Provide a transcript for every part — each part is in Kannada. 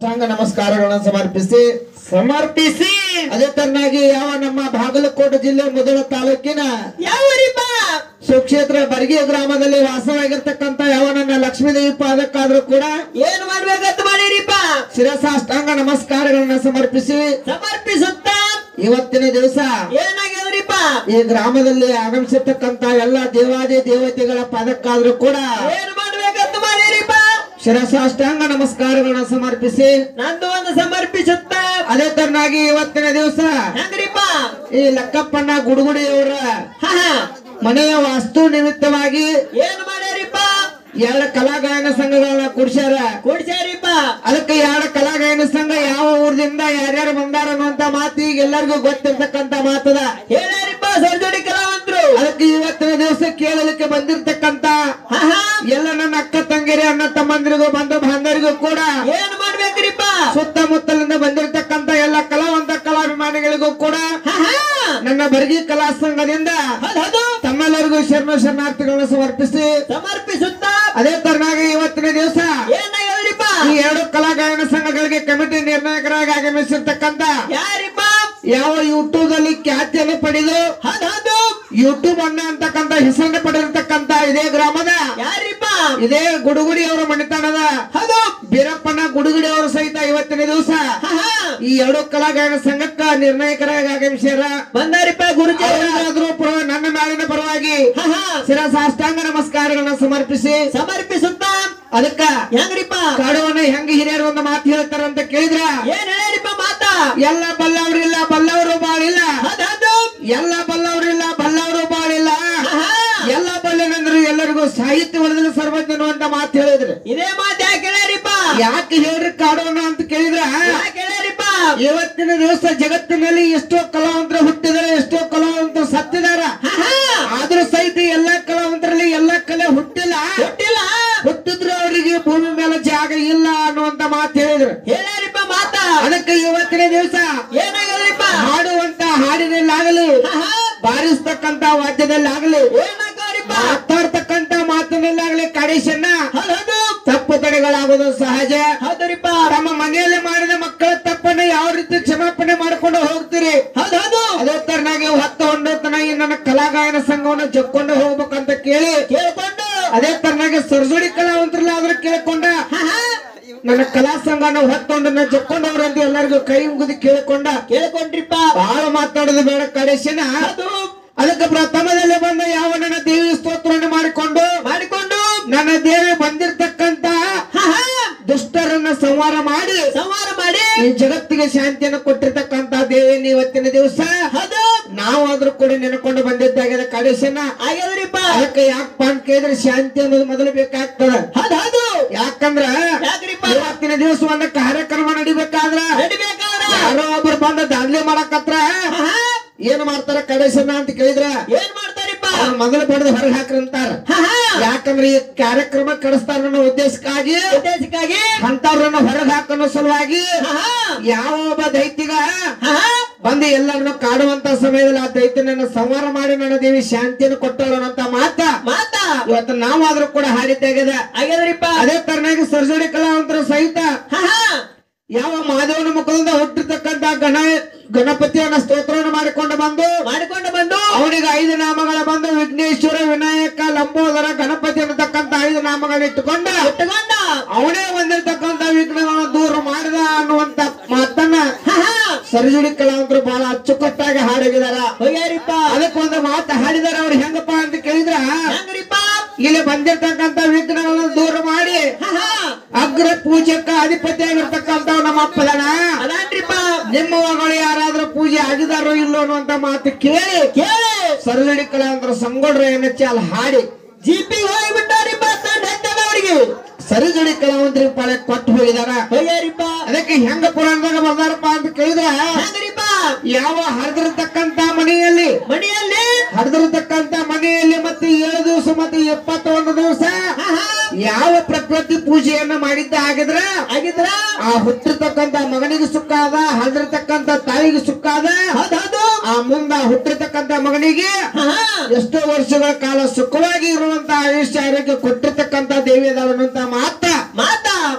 ಸಾಷ್ಟಾಂಗ ನಮಸ್ಕಾರಗಳನ್ನು ಸಮರ್ಪಿಸಿ ಸಮರ್ಪಿಸಿ ಅದೇ ತರನಾಗಿ ಯಾವ ನಮ್ಮ ಬಾಗಲಕೋಟೆ ಜಿಲ್ಲೆ ಮೊದಲ ತಾಲೂಕಿನ ಯಾವರಿಪ್ಪ ಸುಕ್ಷೇತ್ರ ಬರ್ಗಿ ಗ್ರಾಮದಲ್ಲಿ ವಾಸವಾಗಿರ್ತಕ್ಕಂತ ಯಾವ ನನ್ನ ಲಕ್ಷ್ಮೀದೇವಿ ಪಾದಕ್ಕಾದ್ರೂ ಕೂಡ ಏನ್ ಮಾಡ್ಬೇಕಂತ ಮಾಡಿರಿಪ್ಪ ಶಿರಸಾಷ್ಟಾಂಗ ನಮಸ್ಕಾರಗಳನ್ನ ಸಮರ್ಪಿಸಿ ಸಮರ್ಪಿಸುತ್ತ ಇವತ್ತಿನ ದಿವಸ ಏನಾಗ್ಯದ್ರಿಪ್ಪ ಈ ಗ್ರಾಮದಲ್ಲಿ ಆಗಮಿಸಿರ್ತಕ್ಕಂತ ಎಲ್ಲ ದೇವಾದಿ ದೇವತೆಗಳ ಪಾದಕ್ಕಾದ್ರೂ ಕೂಡ ಏನ್ ಮಾಡ್ಬೇಕಂತ ಮಾಡಿರಿಪ್ಪ ಶಿರಸಾಷ್ಟಾಂಗ ನಮಸ್ಕಾರಗಳನ್ನ ಸಮರ್ಪಿಸಿ ನಂದು ಒಂದು ಸಮರ್ಪಿಸುತ್ತ ಅದೇ ತರನಾಗಿ ಇವತ್ತಿನ ದಿವಸ ಹೆಂಗ್ರಿಪ್ಪ ಈ ಲಕ್ಕಪ್ಪಣ್ಣ ಗುಡುಗುಡಿಯವರ ಹ, ಹ. ಮನೆಯ ವಾಸ್ತು ನಿಮಿತ್ತವಾಗಿ ಏನ್ ಮಾಡ್ಯಾರಿಪ್ಪ ಎರಡು ಕಲಾಗಾಯನ ಸಂಘಗಳನ್ನ ಕುಡ್ಸ್ಯಾರ ಕುಡ್ಸ್ಯಾರಿಪ್ಪ ಅದಕ್ಕೆ ಎರಡು ಕಲಾಗಾಯನ ಸಂಘ ಯಾವ ಊರದಿಂದ ಯಾರ್ಯಾರು ಬಂದಾರ ಅನ್ನುವಂತ ಮಾತು ಈಗ ಎಲ್ಲರಿಗೂ ಗೊತ್ತಿರ್ತಕ್ಕಂತ ಮಾತದ ಹೇಳ್ಯಾರಿಪ್ಪ ಸರ್ಜೋಡಿ ಕಲಾವಂತರು ಅದಕ್ಕೆ ಇವತ್ತಿನ ದಿವಸ ಕೇಳಲಿಕ್ಕೆ ಬಂದಿರ್ತಕ್ಕಂತ ಹ, ಹ. ಎಲ್ಲ ನನ್ನ ಅಕ್ಕ ತಂಗಿರಿ ಅಣ್ಣ ತಮ್ಮಂದಿರಿಗೂ ಬಂಧು ಬಾಂಧವರಿಗೂ ಕೂಡ ಏನ್ ಮಾಡ್ಬೇಕ್ರಿಪ್ಪ ಸುತ್ತಮುತ್ತಲಿಂದ ಬಂದಿರತಕ್ಕಂತ ಎಲ್ಲ ಕಲಾವಂತ ಕಲಾಭಿಮಾನಿಗಳಿಗೂ ಕೂಡ ಹ, ಹ. ನನ್ನ ಬರ್ಗಿ ಕಲಾ ಸಂಘದಿಂದ ಹೌದ್ ಹೌದು ತಮ್ಮೆಲ್ಲರಿಗೂ ಶರಣ ಶರಣಾರ್ಥಿಗಳನ್ನು ಸಮರ್ಪಿಸಿ ಸಮರ್ಪಿಸುತ್ತ ಅದೇ ತರನಾಗಿ ಇವತ್ತಿನ ದಿವಸ ಏನಾಗ್ಯದ್ರಿಪ್ಪ ಈ ಎರಡು ಕಲಾಗಾಯನ ಸಂಘಗಳಿಗೆ ಕಮಿಟಿ ನಿರ್ಣಾಯಕರಾಗಿ ಆಗಮಿಸಿರ್ತಕ್ಕಂತ ಯಾರಿಪ್ಪ ಯಾವ ಯೂಟ್ಯೂಬ್ ಅಲ್ಲಿ ಖ್ಯಾತಿಯನ್ನು ಪಡೆದು ಹೌದ್ ಹೌದು ಯೂಟ್ಯೂಬ್ ಅಣ್ಣ ಅಂತಕ್ಕಂತ ಹೆಸರನ್ನು ಪಡೆದಿರ್ತಕ್ಕಂತ ಇದೇ ಗ್ರಾಮದ ಯಾರಿಪ್ಪ ಇದೇ ಗುಡುಗುಡಿ ಅವರ ಮಣಿತನದ ಹೌದು ಬೀರಪ್ಪನ ಗುಡುಗುಡಿ ಅವರು ಸಹಿತ ಇವತ್ತಿನ ದಿವಸ ಹ, ಹ. ಈ ಎರಡು ಕಲಾಗಾಯನ ಸಂಘಕ್ಕ ನಿರ್ಣಾಯಕರಾಗಿ ಆಗಮಿಸ್ಯಾರ ಬಂದಾರಿಪ್ಪ ಗುರುಜಿ ಅವರ ಅವರಾದ್ರೂ ಪರ- ನನ್ನ ನಾಳಿನ ಪರವಾಗಿ ಹ, ಹ. ಶಿರಸಾಷ್ಟಾಂಗ ನಮಸ್ಕಾರಗಳನ್ನ ಸಮರ್ಪಿಸಿ ಸಮರ್ಪಿಸುತ್ತ ಅದಕ್ಕ ಹೆಂಗ್ರಿಪ್ಪ ಕಾಡುವನ್ನ ಹೆಂಗ ಹಿರಿಯರು ಒಂದು ಮಾತು ಹೇಳ್ತಾರ ಅಂತ ಕೇಳಿದ್ರ ಏನ್ ಹೇಳ್ಯಾರಿಪ್ಪ ಮಾತ ಎಲ್ಲ ಬಲ್ಲವರಿಲ್ಲ ಬಲ್ಲವರು ಬಾಳಿಲ್ಲ ಹೌದ್ ಹೌದು ಎಲ್ಲ ಬಲ್ಲವರಿಲ್ಲ ಬಲ್ಲವರು ಬಾಳಿಲ್ಲ ಹ, ಹ. ಎಲ್ಲ ಬಲ್ಲೆನೆಂದ್ರು ಎಲ್ಲರಿಗೂ ಸಾಹಿತ್ಯ ವಲಯದಲ್ಲಿ ಸರ್ವಜ್ಞನು ಅಂತ ಮಾತು ಹೇಳಿದ್ರು ಇದೇ ಮಾತು ಯಾಕೆ ಹೇಳ್ಯಾರಿಪ್ಪ ಯಾಕೆ ಹೇಳ್ರಿ ಕಾಡೋಣ ಅಂತ ಕೇಳಿದ್ರ ಯಾಕೆ ಹೇಳ್ಯಾರಿಪ್ಪ ಇವತ್ತಿನ ದಿವಸ ಜಗತ್ತಿನಲ್ಲಿ ಎಷ್ಟೋ ಕಲಾವಂತರು ಹುಟ್ಟಿದಾರೆ ಎಷ್ಟೋ ಕಲಾವಂತರು ಸತ್ತಿದಾರ ಹ, ಹ. ಆದ್ರೂ ಸಹಿತ ಎಲ್ಲಾ ಕಲಾವಂತರಲ್ಲಿ ಎಲ್ಲಾ ಕಲೆ ಹುಟ್ಟಿಲ್ಲ ಹುಟ್ಟಿಲ್ಲ ಹುಟ್ಟಿದ್ರು ಅವರಿಗೆ ಭೂಮಿ ಮೇಲೆ ಜಾಗ ಇಲ್ಲ ಅನ್ನುವಂತ ಮಾತು ಹೇಳಿದ್ರು ಹೇಳ್ಯಾರಿಪ್ಪ ಮಾತ ಅದಕ್ಕೆ ಇವತ್ತಿನ ದಿವಸ ಏನಾಗದ್ರಿಪ್ಪ ಹಾಡುವಂತ ಹಾಡಿನಲ್ಲಾಗಲಿ ಹ, ಹ. ಬಾರಿಸ್ತಕ್ಕಂತ ವಾದ್ಯದಲ್ಲಾಗಲಿ ಏನಾಗವ್ರಿಪ್ಪ ಮಾತಾಡ್ತಕ್ಕಂತ ಮಾತಿನಲ್ಲಾಗಲಿ ಕಡೇಶನ್ನ ಹೌದ್ ಹೌದು ತಪ್ಪು ತಡೆಗಳಾಗೋದು ಸಹಜ ಹೌದರಿಪ್ಪ ತಮ್ಮ ಮನೆಯಲ್ಲಿ ಮಾಡಿದ ಮಕ್ಕಳ ತಪ್ಪನ್ನ ಯಾವ ರೀತಿ ಕ್ಷಮಾಪಣೆ ಮಾಡ್ಕೊಂಡು ಹೋಗ್ತೀರಿ ಹೌದ್ ಹೌದು ಅದೇ ತರನಾಗಿ ಹೊತ್ತು ಹೊಂಡತನ ಈ ನನ್ನ ಕಲಾಗಾಯನ ಸಂಘವನ್ನು ಜಕ್ಕೊಂಡು ಹೋಗ್ಬೇಕಂತ ಕೇಳಿ ಕೇಳ್ಕೊಂಡು ಅದೇ ತರನಾಗಿ ಸರ್ಜುಡಿ ಕಲಾವಂತರಲ್ಲ ಆದ್ರೂ ಕೇಳ್ಕೊಂಡ ಹ, ಹ. ನನ್ನ ಕಲಾ ಸಂಘನ ಹೊತ್ತೊಂಡನ್ನ ಜಕ್ಕೊಂಡವ್ರು ಅಂತ ಎಲ್ಲರಿಗೂ ಕೈ ಮುಗಿದು ಕೇಳಿಕೊಂಡ ಕೇಳ್ಕೊಂಡ್ರಿಪ್ಪ ಬಹಳ ಮಾತಾಡೋದು ಬೇಡ ಕಡೇಶನ ಅದು ಅದಕ್ಕೆ ಪ್ರಥಮದಲ್ಲಿ ಬಂದ ಯಾವ ನನ್ನ ದೇವಿ ಸ್ತೋತ್ರವನ್ನು ಮಾಡಿಕೊಂಡು ಮಾಡಿಕೊಂಡು ನನ್ನ ದೇವಿ ಬಂದಿರತಕ್ಕಂತ ಹ, ಹ. ದುಷ್ಟರನ್ನ ಸಂಹಾರ ಮಾಡಿ ಸಂಹಾರ ಮಾಡಿ ಈ ಜಗತ್ತಿಗೆ ಶಾಂತಿಯನ್ನು ಕೊಟ್ಟಿರ್ತಕ್ಕಂತ ದೇವಿನ ಇವತ್ತಿನ ದಿವಸ ಹೌದು ನಾವಾದ್ರೂ ಕೂಡ ನೆನ್ಕೊಂಡು ಬಂದಿದ್ದಾಗಿದೆ ಕಡೇಶನ ಆಗ್ಯದ್ರಿಪ್ಪ ಅದಕ್ಕೆ ಯಾಕಪ್ಪ ಅಂತ ಕೇಳಿದ್ರೆ ಶಾಂತಿ ಅನ್ನೋದು ಮೊದಲು ಬೇಕಾಗ್ತದ ಹೌದ್ ಹೌದು ಯಾಕಂದ್ರ ಯಾಕ್ರಿಪ್ಪ ಇವತ್ತಿನ ದಿವಸ ಒಂದು ಕಾರ್ಯಕ್ರಮ ನಡಿಬೇಕಾದ್ರ ನಡಿಬೇಕಾದ್ರ ಯಾರೋ ಒಬ್ರು ಬಂದು ದಾಂಧಲೆ ಮಾಡಕತ್ರ ಹ, ಹ. ಏನ್ ಮಾಡ್ತಾರ ಕಡೇಶನ ಅಂತ ಕೇಳಿದ್ರ ಏನ್ ಮಾಡ್ತಾರಿಪ್ಪ ಅವ್ರು ಮೊದಲು ಬಡದು ಹೊರಗೆ ಹಾಕ್ರಂತಾರ ಹ, ಹ. ಯಾಕಂದ್ರೆ ಈ ಕಾರ್ಯಕ್ರಮ ಕಡಿಸ್ತಾರ ಅನ್ನೋ ಉದ್ದೇಶಕ್ಕಾಗಿ ಉದ್ದೇಶಕ್ಕಾಗಿ ಅಂತವ್ರನ್ನ ಹೊರಗೆ ಹಾಕೋ ಸಲುವಾಗಿ ಹ, ಹ. ಯಾವ ಒಬ್ಬ ದೈತಿಗ ಹ, ಹ. ಬಂದು ಎಲ್ಲರನ್ನು ಕಾಡುವಂತ ಸಮಯದಲ್ಲಿ ಆ ದೈತ್ಯನನ್ನ ಸಂಹಾರ ಮಾಡಿ ನನ್ನ ದೇವಿ ಶಾಂತಿಯನ್ನು ಕೊಟ್ಟಳು ಅಂತ ಮಾತ ಮಾತ ಇವತ್ತು ನಾವಾದ್ರೂ ಕೂಡ ಹಾಡಿದ್ದಾಗಿದೆ ಆಗ್ಯದ್ರಿಪ್ಪ ಅದೇ ತರನಾಗಿ ಸರ್ಜೋಡಿ ಕಲಾವಂತರು ಸಹಿತ ಹ, ಹ. ಯಾವ ಮಾಧವನ ಮುಖದಿಂದ ಹುಟ್ಟಿರ್ತಕ್ಕಂತ ಗಣ ಗಣಪತಿಯನ್ನ ಸ್ತೋತ್ರವನ್ನು ಮಾಡಿಕೊಂಡು ಬಂದು ಮಾಡಿಕೊಂಡು ಬಂದು ಅವನಿಗೆ ಐದು ನಾಮಗಳ ಬಂದು ವಿಘ್ನೇಶ್ವರ ವಿನಾಯಕ ಲಂಬೋದರ ಗಣಪತಿ ಅನ್ನತಕ್ಕಂತ ಐದು ನಾಮಗಳನ್ನ ಇಟ್ಟುಕೊಂಡ ಇಟ್ಟುಕೊಂಡ ಅವನೇ ಬಂದಿರತಕ್ಕಂತ ವಿಘ್ನಗಳನ್ನು ದೂರ ಮಾಡಿದ ಅನ್ನುವಂತ ಮಾತನ್ನ ಹ, ಹ. ಸರ್ಜುಡಿ ಕಲಾವಂತರು ಬಹಳ ಅಚ್ಚುಕಟ್ಟಾಗಿ ಹಾಡಿದಾರ ಹೋಗ್ಯಾರಿಪ್ಪ ಅದಕ್ಕೆ ಒಂದು ಮಾತು ಹಾಡಿದಾರ ಅವ್ರು ಹೆಂಗಪ್ಪ ಅಂತ ಕೇಳಿದ್ರ ಹೆಂಗ್ರಿಪ್ಪ ಇಲ್ಲಿ ಬಂದಿರ್ತಕ್ಕಂತ ವಿಘ್ನಗಳನ್ನು ದೂರ ಮಾಡಿ ಹ, ಹ. ಅಗ್ರ ಪೂಜಕ ಅಧಿಪತಿ ಆಗಿರ್ತಕ್ಕಂತ ನಮ್ಮ ಅಪ್ಪದನ ಅದಾನ್ರಿಪ್ಪ ನಿಮ್ಮ ಮಗಳು ಯಾರಾದ್ರೂ ಪೂಜೆ ಆಗಿದಾರೋ ಇಲ್ಲೋ ಅನ್ನುವಂತ ಮಾತು ಕೇಳಿ ಕೇಳಿ ಸರ್ಜುಡಿ ಕಲಾವಂತರು ಸಂಗೊಳ್ರ ಏನಚ್ಚಿ ಅಲ್ಲಿ ಹಾಡಿ ಜಿಪಿ ಹೋಗ್ಬಿಟ್ಟಾರಿಪ್ಪ ತಂಡ ಹತ್ತದವರಿಗೆ ಸರಿಜುಡಿ ಕಲಾವಂತರಿಗೆ ಪಾಳೆ ಕೊಟ್ಟು ಹೋಗಿದಾರ ಹೋಗ್ಯಾರಿಪ್ಪ ಅದಕ್ಕೆ ಹೆಂಗ ಪುರಾಣದಾಗ ಬರ್ದಾರಪ್ಪ ಅಂತ ಕೇಳಿದ್ರ ಹೆಂಗ್ರಿಪ್ಪ ಯಾವ ಹರಿದಿರತಕ್ಕಂತ ಮನೆಯಲ್ಲಿ ಮನೆಯಲ್ಲಿ ಹರಿದಿರತಕ್ಕಂತ ಮನೆಯಲ್ಲಿ ಮತ್ತೆ ಏಳು ದಿವಸ ಮತ್ತೆ ಎಪ್ಪತ್ತೊಂದು ದಿವಸ ಹ, ಹ. ಯಾವ ಪ್ರಕೃತಿ ಪೂಜೆಯನ್ನ ಮಾಡಿದ್ದ ಆಗಿದ್ರ ಆಗಿದ್ರ ಆ ಹುಟ್ಟಿರ್ತಕ್ಕಂತ ಮಗನಿಗೆ ಸುಖ ಅದ ಹರಿದಿರತಕ್ಕಂತ ತಾಯಿಗೆ ಸುಖ ಅದ ಹೌದ್ ಹೌದು ಆ ಮುಂದ ಹುಟ್ಟಿರ್ತಕ್ಕಂತ ಮಗನಿಗೆ ಹ, ಹ. ಎಷ್ಟೋ ವರ್ಷಗಳ ಕಾಲ ಸುಖವಾಗಿ ಇರುವಂತ ಆಯುಷ್ಯ ಆರೋಗ್ಯ ಕೊಟ್ಟಿರ್ತಕ್ಕಂತ ದೇವಿ ಅದಾಳ ಅನ್ನುವಂತ ಮಾತ ಮಾತ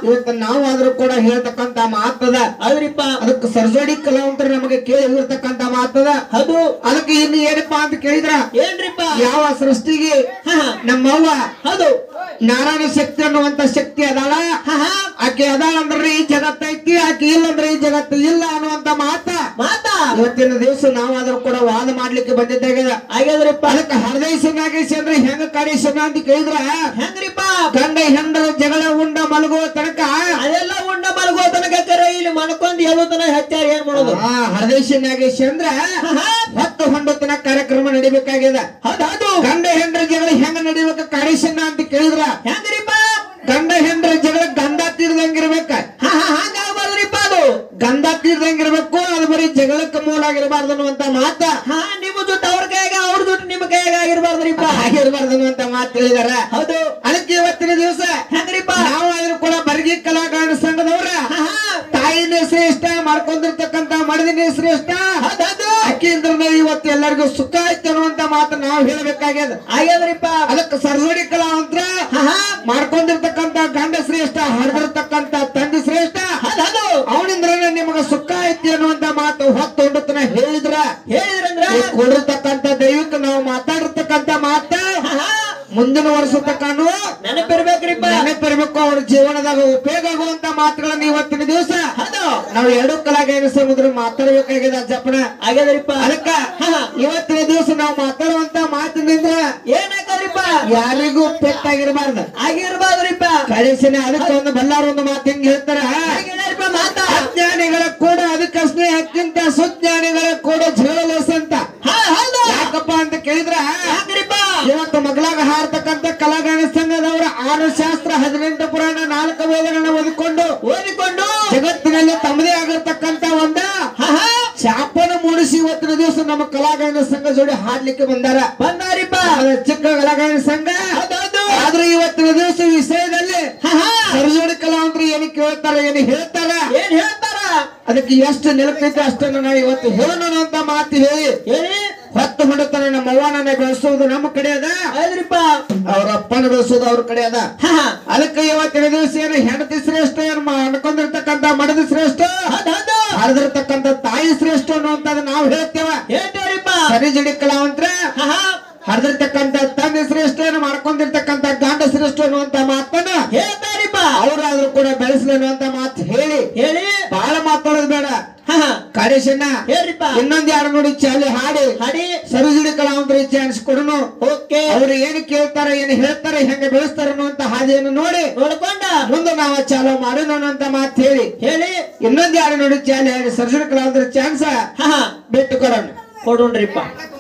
ಇವತ್ತು ನಾವು ಆದ್ರೂ ಕೂಡ ಹೇಳ್ತಕ್ಕಂತ ಮಾತದ ಹೌದ್ರಿಪ್ಪ ಅದಕ್ಕೆ ಸರ್ಜೋಡಿ ಕಲಾವಂತರು ನಮಗೆ ಕೇಳಿ ಇರ್ತಕ್ಕಂತ ಮಾತದ ಅದು ಅದಕ್ಕೆ ಇನ್ನು ಏನಪ್ಪಾ ಅಂತ ಕೇಳಿದ್ರ ಏನ್ರಿಪ್ಪ ಯಾವ ಸೃಷ್ಟಿಗೆ ಹಾ, ಹಾ. ನಮ್ಮವ್ವ ಹೌದು ನಾರಾಯಣ ಶಕ್ತಿ ಅನ್ನುವಂತ ಶಕ್ತಿ ಅದಾಳ ಹಾ, ಹಾ. ಆಕೆ ಅದಾಳ ಅಂದ್ರೆ ಈ ಜಗತ್ತೈತಿ ಆಕೆ ಇಲ್ಲ ಅಂದ್ರೆ ಈ ಜಗತ್ತು ಇಲ್ಲ ಅನ್ನುವಂತ ಮಾತ ಮಾತಾ ಇವತ್ತಿನ ದಿವಸ ನಾವಾದ್ರೂ ಕೂಡ ವಾದ ಮಾಡ್ಲಿಕ್ಕೆ ಬಂದಿದ್ದಾಗಿದೆ ಆಗ್ಯದ್ರಿಪ್ಪ ಅದಕ್ಕೆ ಹರದೈಸ ನಾಗೇಶ ಅಂದ್ರೆ ಹೆಂಗ ಕಾಡೇಶನ ಅಂತ ಕೇಳಿದ್ರ ಹೆಂಗ್ರಿಪ್ಪ ಗಂಡ ಹೆಂಡರ ಜಗಳ ಉಂಡ ಮಲಗುವ ತನಕ ಅದೆಲ್ಲ ಉಂಡ ಮಲಗೋ ತನಕ ಕರೆ ಇಲ್ಲಿ ಮನ್ಕೊಂಡ್ ಹೇಳೋ ತನಕ ಹೆಚ್ಚಾರ ಏನ್ ಮಾಡೋದು ಆ ಹರದೇಶ ನಾಗೇಶ ಅಂದ್ರ ಹಾ, ಹಾ. ಹೊತ್ತು ಹೊಂಡತನ ಕಾರ್ಯಕ್ರಮ ನಡಿಬೇಕಾಗ್ಯದ ಹೌದೌದು ಗಂಡ ಹೆಂಡರ ಜಗಳ ಹೆಂಗ ನಡಿಬೇಕ ಕಾಡೇಶನ ಅಂತ ಕೇಳಿದ್ರ ಹೆಂಗ್ರಿಪ್ಪ ಗಂಡ ಹೆಂಡರ ಜಗಳ ಗಂಧ ತೀರ್ದಂಗಿರ್ಬೇಕ ಹಾ ಹಾ ಹಂಗಾಗ್ಬಾರ್ದ್ರಿಪ್ಪ ಅದು ಗಂಧ ತೀರ್ದಂಗಿರ್ಬೇಕು ಅದು ಬರೀ ಜಗಳಕ್ಕೆ ಮೂಲ ಆಗಿರಬಾರ್ದು ಅನ್ನುವಂತ ಮಾತ ಹಾ ನಿಮ್ಮ ಜೊತೆ ಅವ್ರ ಕೈಯಾಗ ಅವ್ರ ಜೊತೆ ನಿಮ್ಮ ಕೈಯಾಗ ಆಗಿರ್ಬಾರ್ದ್ರಿಪ್ಪ ಆಗಿರಬಾರ್ದು ಅನ್ನುವಂತ ಮಾತು ಹೇಳಿದಾರ ಹೌದು ಅದಕ್ಕೆ ಇವತ್ತಿನ ದಿವಸ ಹೆಂಗ್ರಿಪ್ಪ ನಾವು ಆದ್ರೂ ಕೂಡ ಬರಗಿ ಕಲಾಕಾರರ ಸಂಘದವ್ರ ಹಾ, ಹಾ. ತಾಯಿನೇ ಶ್ರೇಷ್ಠ ಮಾಡ್ಕೊಂಡಿರ್ತಕ್ಕಂತ ಮಡದಿನೇ ಶ್ರೇಷ್ಠ ಹೌದೌದು ಅಕ್ಕಿಂದ್ರ ಇವತ್ತು ಎಲ್ಲರಿಗೂ ಸುಖ ಆಯ್ತು ಅನ್ನುವಂತ ಮಾತು ನಾವು ಹೇಳಬೇಕಾಗ್ಯದ ಆಗ್ಯದ್ರಿಪ್ಪ ಅದಕ್ಕೆ ಸರ್ವಡಿ ಕಲಾವಂತ್ರ ಹಾ, ಹಾ. ಮಾಡ್ಕೊಂಡಿರ್ತಕ್ಕಂತ ಗಂಡ ಶ್ರೇಷ್ಠ ಹರಿದಿರ್ತಕ್ಕಂತ ತಂದೆ ಶ್ರೇಷ್ಠ ಹೌದೌದು ಅವನಿಂದ್ರ ನಿಮಗ ಸುಖ ಐತಿ ಅನ್ನುವಂತ ಮಾತು ಹೊತ್ತು ಹೊಂಡತನ ಹೇಳಿದ್ರ ಹೇಳಿದ್ರಂದ್ರ ಈ ಕೊಡಿರ್ತಕ್ಕಂತ ದೈವಕ್ಕೆ ನಾವು ಮಾತಾಡಿರ್ತಕ್ಕಂತ ಮಾತ ಹಾ, ಹಾ. ಮುಂದಿನ ವರ್ಷ ತಕ್ಕಾನು ನೆನಪಿರ್ಬೇಕ್ರಿಪ್ಪ ನೆನಪಿರ್ಬೇಕು ಅವ್ರ ಜೀವನದಾಗ ಉಪಯೋಗ ಆಗುವಂತ ಮಾತುಗಳನ್ನ ಇವತ್ತಿನ ದಿವಸ ಹೌದು ನಾವು ಎರಡು ಕಲಾಗಾಯನ ಸಮುದ್ರ ಮಾತಾಡ್ಬೇಕಾಗಿದೆ ಅಜ್ಜಪ್ಪನ ಆಗ್ಯದ್ರಿಪ್ಪ ಅದಕ್ಕ ಹಾ, ಹಾ. ಇವತ್ತಿನ ದಿವಸ ನಾವು ಮಾತಾಡುವಂತ ಮಾತಿನಿಂದ ಏನಾಗ್ತದ್ರಿಪ್ಪ ಯಾರಿಗೂ ಪೆಟ್ಟಾಗಿರಬಾರ್ದು ಆಗಿರ್ಬಾರ್ದ್ರಿಪ್ಪ ಕಳಿಸಿನ ಅದಕ್ಕೆ ಒಂದು ಬಲ್ಲಾರ ಒಂದು ಮಾತು ಹೆಂಗ್ ಹೇಳ್ತಾರ ಹೇಗಿದಾರಿಪ್ಪ ಮಾತಾ ಅಜ್ಞಾನಿಗಳ ಕೂಡ ಅದಕ್ಕೆ ಸ್ನೇಹಕ್ಕಿಂತ ಸುಜ್ಞಾನಿಗಳ ಕೂಡ ಝೇಳಲೆಸ್ ಅಂತ ಹಾ ಹೌದು ಯಾಕಪ್ಪ ಅಂತ ಕೇಳಿದ್ರ ಯಾಕ್ರಿಪ್ಪ ಇವತ್ತು ಮಗಳಾಗ ಹಾರ್ತಕ್ಕಂತ ಕಲಾಗಾಯನ ಸಂಘದವರ ಆರು ಶಾಸ್ತ್ರ ಹದಿನೆಂಟು ಪುರಾಣ ನಾಲ್ಕು ವೇದಗಳನ್ನ ಓದಿಕೊಂಡು ಓದಿಕೊಂಡು ಜಗತ್ತಿನಲ್ಲಿ ತಮ್ಮದೇ ಆಗಿರ್ತಕ್ಕಂತ ಒಂದ ಹಾ, ಹಾ. ಶಾಪನ ಮೂಡಿಸಿ ಇವತ್ತಿನ ದಿವಸ ನಮ್ಮ ಕಲಾಗಾಯನ ಸಂಘ ಜೋಡಿ ಹಾಡ್ಲಿಕ್ಕೆ ಬಂದಾರ ಬಂದಾರಿಪ್ಪ ಅದು ಚಿಕ್ಕ ಕಲಾಗಾಯನ ಸಂಘ ಹೌದೌದು ಆದ್ರೆ ಇವತ್ತಿನ ದಿವಸ ವಿಷಯದಲ್ಲಿ ಹಾ, ಹಾ. ಸರಜೋಡಿ ಕಲಾವಂತರು ಏನು ಕೇಳ್ತಾರ ಏನು ಹೇಳ್ತಾರ ಏನ್ ಹೇಳ್ತಾರ ಅದಕ್ಕೆ ಎಷ್ಟು ನಿಲುಕೈತೆ ಅಷ್ಟನ್ನು ನಾವು ಇವತ್ತು ಹೇಳೋಣ ಅಂತ ಮಾತು ಹೇಳಿ ಹೇಳಿ ಹೊತ್ತು ಹೊಡತನ ನಮ್ಮ ಅವ್ವನನ್ನ ಬೆಳೆಸೋದು ನಮ್ಮ ಕಡೆ ಅದ ಹೌದ್ರಿಪ್ಪ ಅವ್ರ ಅಪ್ಪನ ಬೆಳೆಸೋದು ಅವ್ರ ಕಡೆ ಅದ ಹಾ, ಹಾ. ಅದಕ್ಕೆ ಇವತ್ತಿನ ದಿವಸ ಏನು ಹೆಂಡತಿ ಶ್ರೇಷ್ಠ ಏನು ಮಾ- ಅನ್ಕೊಂಡಿರ್ತಕ್ಕಂತ ಮಡದಿ ಶ್ರೇಷ್ಠ ಹೌದೌದು ಹರಿದಿರ್ತಕ್ಕಂತ ತಾಯಿ ಶ್ರೇಷ್ಠ ಅನ್ನುವಂಥದ್ದು ನಾವು ಹೇಳ್ತೇವ ಹೇಳ್ತೇವ್ರಿಪ್ಪ ಸರಿ ಜಡಿ ಕಲಾವಂತ್ರ ಹಾ, ಹಾ. ಹರಿದಿರ್ತಕ್ಕಂತ ತಂದೆ ಶ್ರೇಷ್ಠ ಏನು ಮಾಡ್ಕೊಂಡಿರ್ತಕ್ಕಂತ ಗಂಡ ಶ್ರೇಷ್ಠ ಅನ್ನುವಂತ ಮಾತನ್ನ ಹೇಳ್ತಾರಿಪ್ಪ ಅವರಾದ್ರೂ ಕೂಡ ಬೆಳೆಸಲಿ ಅನ್ನುವಂತ ಮಾತು ಹೇಳಿ ಹೇಳಿ ಬಹಳ ಮಾತಾಡೋದು ಬೇಡ ಹಾ, ಹಾ. ಕಾಡೇಶಣ್ಣ ಹೇಳ್ರಿಪ್ಪ ಇನ್ನೊಂದ್ ಎರಡು ನೋಡಿ ಚಾಲಿ ಹಾಡಿ ಹಡಿ ಸರಿಜಿಡಿ ಕಲಾವಂತರ ಚಾನ್ಸ್ ಕೊಡನು ಓಕೆ ಅವ್ರು ಏನು ಕೇಳ್ತಾರ ಏನು ಹೇಳ್ತಾರ ಹೆಂಗ ಬೆಳೆಸ್ತಾರ ಅನ್ನುವಂತ ಹಾದಿಯನ್ನು ನೋಡಿ ನೋಡ್ಕೊಂಡ ಮುಂದೆ ನಾವು ಚಾಲೂ ಮಾಡೋಣ ಅನ್ನುವಂತ ಮಾತು ಹೇಳಿ ಹೇಳಿ ಇನ್ನೊಂದ್ ಎರಡು ನೋಡಿ ಚಾಲಿ ಹಾಡಿ ಸರ್ಜರಿ ಕಲಾವಂತರ ಚಾನ್ಸ್ ಹಾ, ಹಾ. ಬಿಟ್ಟು ಕೊಡೋಣ ಕೊಡೋಣ್ರಿಪ್ಪ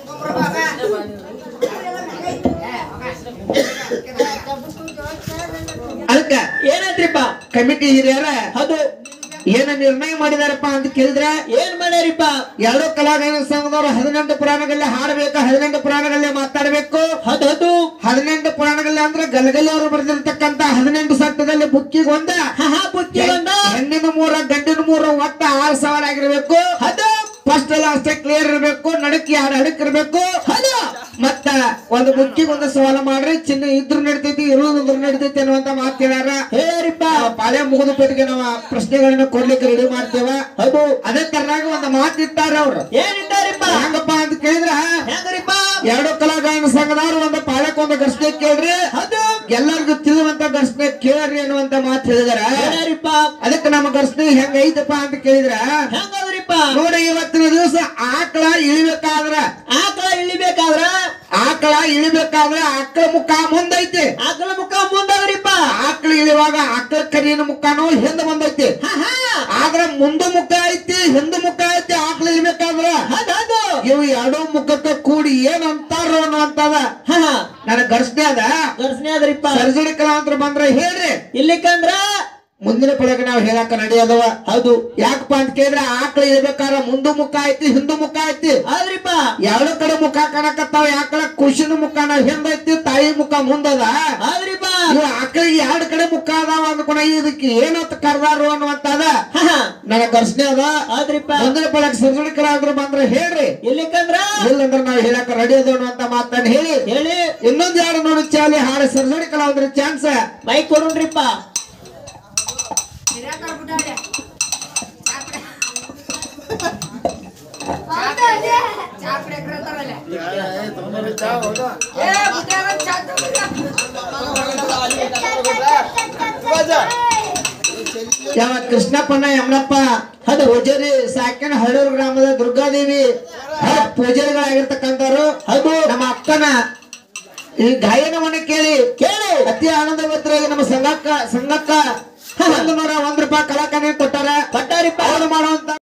ಅದಕ್ಕ ಏನಾಯ್ತ್ರಿಪ್ಪ ಕಮಿಟಿ ಹಿರಿಯರ ಹೌದು ಏನ ನಿರ್ಣಯ ಮಾಡಿದಾರಪ್ಪ ಅಂತ ಕೇಳಿದ್ರೆ ಏನ್ ಮಾಡ್ಯಾರಿಪ್ಪ ಎರಡು ಕಲಾಗಾಯನ ಸಂಘದವರು ಹದಿನೆಂಟು ಪುರಾಣಗಳಲ್ಲೇ ಹಾಡಬೇಕು ಹದಿನೆಂಟು ಪುರಾಣಗಳಲ್ಲೇ ಮಾತಾಡಬೇಕು ಹೌದು ಹೌದು ಹದಿನೆಂಟು ಪುರಾಣಗಳಲ್ಲಿ ಅಂದ್ರೆ ಗಲಗಲಿ ಅವರು ಬರೆದಿರ್ತಕ್ಕಂತ ಹದಿನೆಂಟು ಸತ್ಯದಲ್ಲಿ ಬುಕ್ಕಿಗೆ ಒಂದ ಹಾ, ಹಾ, ಬುತ್ತಿ ಒಂದ. ಹೆಣ್ಣಿನ ಮೂರ ಗಂಡಿನ ಮೂರ ಒಟ್ಟ ಆರು ಸಾವಿರ ಆಗಿರ್ಬೇಕು ಹೌದು ಫಸ್ಟ್ ಲಾಸ್ಟ್ ಕ್ಲಿಯರ್ ಇರಬೇಕು ನಡಕಿ ಎರಡು ಹಡಕ್ ಇರಬೇಕು ಹೌದು ಮತ್ತ ಒಂದು ಬುಕ್ಕಿಗೆ ಒಂದು ಸವಾಲ ಮಾಡ್ರಿ ಚಿನ್ನ ಇದ್ರು ನಡಿತೈತಿ ಇರುವುದ್ರ ನಡಿತೈತಿ ಅನ್ನುವಂತ ಮಾತು ಹೇಳ್ಯಾರ ಹೇಳ್ಯಾರಿಪ್ಪ ನಾವು ಪಾಳೆ ಮುಗಿದ ಪೆಟ್ಟಿಗೆ ನಾವು ಪ್ರಶ್ನೆಗಳನ್ನ ಕೊಡ್ಲಿಕ್ಕೆ ರೆಡಿ ಮಾಡ್ತೇವ ಹೌದು ಅದೇ ತರನಾಗಿ ಒಂದು ಮಾತು ಇಟ್ಟಾರ ಅವ್ರು ಏನಿದ್ದಾರಿಪ್ಪ ಹೆಂಗಪ್ಪ ಅಂತ ಕೇಳಿದ್ರ ಹೆಂಗ್ರಿಪ್ಪ ಎರಡು ಕಲಾಗಾಯನ ಸಂಘದವ್ರು ಒಂದು ಪಾಳಕ್ ಒಂದು ಘರ್ಷಣೆ ಕೇಳ್ರಿ ಹೌದು ಎಲ್ಲರಿಗೂ ತಿಳಿಯುವಂತ ಘರ್ಷಣೆ ಕೇಳ್ರಿ ಅನ್ನುವಂತ ಮಾತು ಹೇಳಿದಾರ ಹೇಳ್ಯಾರಿಪ್ಪ ಅದಕ್ಕೆ ನಮ್ಮ ಘರ್ಷಣೆ ಹೆಂಗ ಐತಪ್ಪ ಅಂತ ಕೇಳಿದ್ರ ಹೆಂಗದ್ರಿಪ್ಪ ನೋಡಿ ಇವತ್ತಿನ ದಿವಸ ಆಕಳ ಇಳಿಬೇಕಾದ್ರ ಆಕಳ ಇಳಿಬೇಕಾದ್ರ ಆಕಳ ಇಳಿಬೇಕಾದ್ರ ಆಕಳ ಮುಖ ಮುಂದೈತಿ ಆಕಳ ಮುಖ ಮುಂದವ್ರಿಪ್ಪ ಆಕಳ ಇಳಿವಾಗ ಆಕಳ ಕರಿನ ಮುಖನೂ ಹಿಂದ ಬಂದೈತಿ ಹಾ, ಹಾ. ಆದ್ರ ಮುಂದ ಮುಖ ಐತಿ ಹಿಂದ ಮುಖ ಐತಿ ಆಕಳ ಇಳಿಬೇಕಾದ್ರ ಹೌದು ಹೌದು ಇವು ಎರಡೂ ಮುಖಕ್ಕ ಕೂಡಿ ಏನ್ ಅಂತಾರ ಅನ್ನುವಂತದ ಹಾ, ಹಾ. ನನಗ್ ಘರ್ಷಣೆ ಅದ ಘರ್ಷಣೆ ಅದ್ರಿಪ್ಪ ಸರ್ಜರಿ ಕಲಾವಂತರ ಬಂದ್ರ ಹೇಳ್ರಿ ಇಲ್ಲಿಕಂದ್ರ ಮುಂದಿನ ಪಳಗ ನಾವು ಹೇಳಕ ನಡೆಯದವ ಹೌದು ಯಾಕಪ್ಪ ಅಂತ ಕೇಳಿದ್ರೆ ಆಕಳ ಇರ್ಬೇಕಾದ್ರ ಮುಂದು ಮುಖ ಐತಿ ಹಿಂದು ಮುಖ ಐತಿ ಆದ್ರಿಪ್ಪ ಎರಡು ಕಡೆ ಮುಖ ಕಾಣಕತ್ತಾವ ಯಾಕಳ ಖುಷಿನ ಮುಖನ ಹಿಂದೈತಿ ತಾಯಿ ಮುಖ ಮುಂದದ ಆದ್ರಿಪ್ಪ ಇವು ಆಕಳಿಗೆ ಎರಡು ಕಡೆ ಮುಖ ಅದಾವ ಅಂದ್ಕೊಂಡ ಇದಕ್ಕೆ ಏನಂತ ಕರ್ದಾರು ಅನ್ನುವಂತದ ಹಾ, ಹಾ. ನನಗ ಘರ್ಷಣೆ ಅದ ಆದ್ರಿಪ್ಪ ಮುಂದಿನ ಪಳಗ ಸರ್ಜರಿ ಕಲಾವಂತರ ಬಂದ್ರ ಹೇಳ್ರಿ ಇಲ್ಲಿಕಂದ್ರ ಇಲ್ಲಂದ್ರ ನಾವು ಹೇಳಕ ರೆಡಿ ಅದ ಅನ್ನುವಂತ ಮಾತನ್ನ ಹೇಳಿ ಹೇಳಿ ಇನ್ನೊಂದ್ ಎರಡು ನೋಡಿ ಚಾಲಿ ಹಾಡ ಸರ್ಜರಿ ಕಲಾವಂತರ ಚಾನ್ಸ್ ಮೈಕ್ ಕೊಡೋಣ್ರಿಪ್ಪ ಯಾವ ಕೃಷ್ಣಪ್ಪನ ಯಮನಪ್ಪ ಅದು ಪೂಜಾರಿ ಸಾಕಿನ ಹಳ್ಳೂರು ಗ್ರಾಮದ ದುರ್ಗಾದೇವಿ ಹಾ, ಪೂಜಾರಿಗಳಾಗಿರ್ತಕ್ಕಂಥವ್ರು ಅದು ನಮ್ಮ ಅಕ್ಕನ ಈ ಗಾಯನವನ್ನ ಕೇಳಿ ಕೇಳಿ ಅತಿ ಆನಂದವತ್ತರಾಗಿ ನಮ್ಮ ಸಂಘಕ್ಕ ಸಂಘಕ್ಕ ಒಂದು ನೂರ ಒಂದ್ ರೂಪಾಯಿ ಕಲಾಕನೆ ಕೊಟ್ಟಾರ ಕೊಟ್ಟಾರಿಪ್ಪ. ಅವ್ರು ಮಾಡುವಂತ